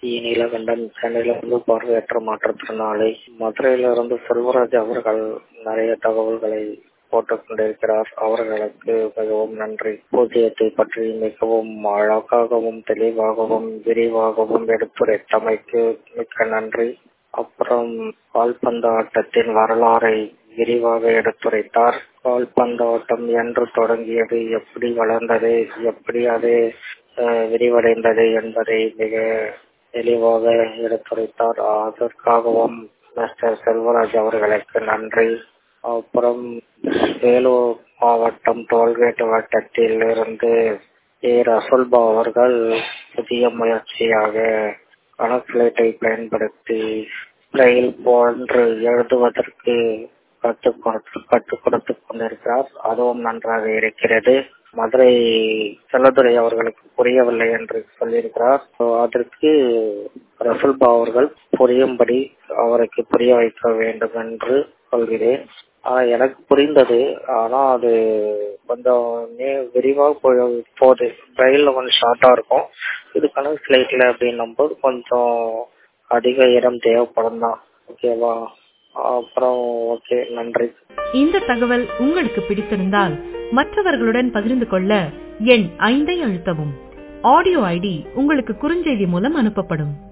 நீலகண்டன் சென்னையிலிருந்து பார்வையற்ற மாற்றுத்திறனாளி மதுரையிலிருந்து செல்வராஜ் அவர்கள் நிறைய தகவல்களை போட்டுக் கொண்டிருக்கிறார் அவர்களுக்கு மிகவும் நன்றி பூஜ்ஜியத்தை பற்றி மிகவும் அழகாகவும் தெளிவாகவும் விரிவாகவும் எடுத்துரைத்தமைக்கு மிக்க நன்றி அப்புறம் கால்பந்து ஆட்டத்தின் வரலாறை விரிவாக எடுத்துரைத்தார் கால்பந்து ஆட்டம் என்று தொடங்கியது எப்படி வளர்ந்தது எப்படி அது விரிவடைந்தது என்பதை மிக தெளிவாக எடுத்துரைத்தார் அதற்காகவும் மிஸ்டர் செல்வராஜ் அவர்களுக்கு நன்றி அப்புறம் வேலூர் மாவட்டம் டோல்கேட் வட்டத்தில் இருந்து ஏ ரசல்பா அவர்கள் புதிய முயற்சியாக கணக்கிலேட்டை பயன்படுத்தி ரயில் போன்று எழுதுவதற்கு கற்றுக் கொடுத்து கற்றுக் கொடுத்து கொண்டிருக்கிறார் அதுவும் நன்றாக இருக்கிறது மதுரை செல்லதுரை அவர்களுக்கு புரியவில்லை என்று சொல்லியிருக்கிறார் அதற்கு ரசல்பா அவர்கள் புரியும்படி அவருக்கு புரிய வைக்க வேண்டும் என்று சொல்கிறேன் எனக்கு புரிந்தது ஆனா அது கொஞ்சம் விரிவாக போகுது ரயில்ல கொஞ்சம் ஷார்ட்டா இருக்கும் இது கணக்கு ஸ்லைட்ல அப்படின்னும் போது கொஞ்சம் அதிக இடம் தேவைப்படும் தான் ஓகேவா அப்புறம் ஓகே நன்றி இந்த தகவல் உங்களுக்கு பிடித்திருந்தால் மற்றவர்களுடன் பகிர்ந்து கொள்ள எண் ஐந்தை அழுத்தவும் ஆடியோ ஐடி உங்களுக்கு குறுஞ்செய்தி மூலம் அனுப்பப்படும்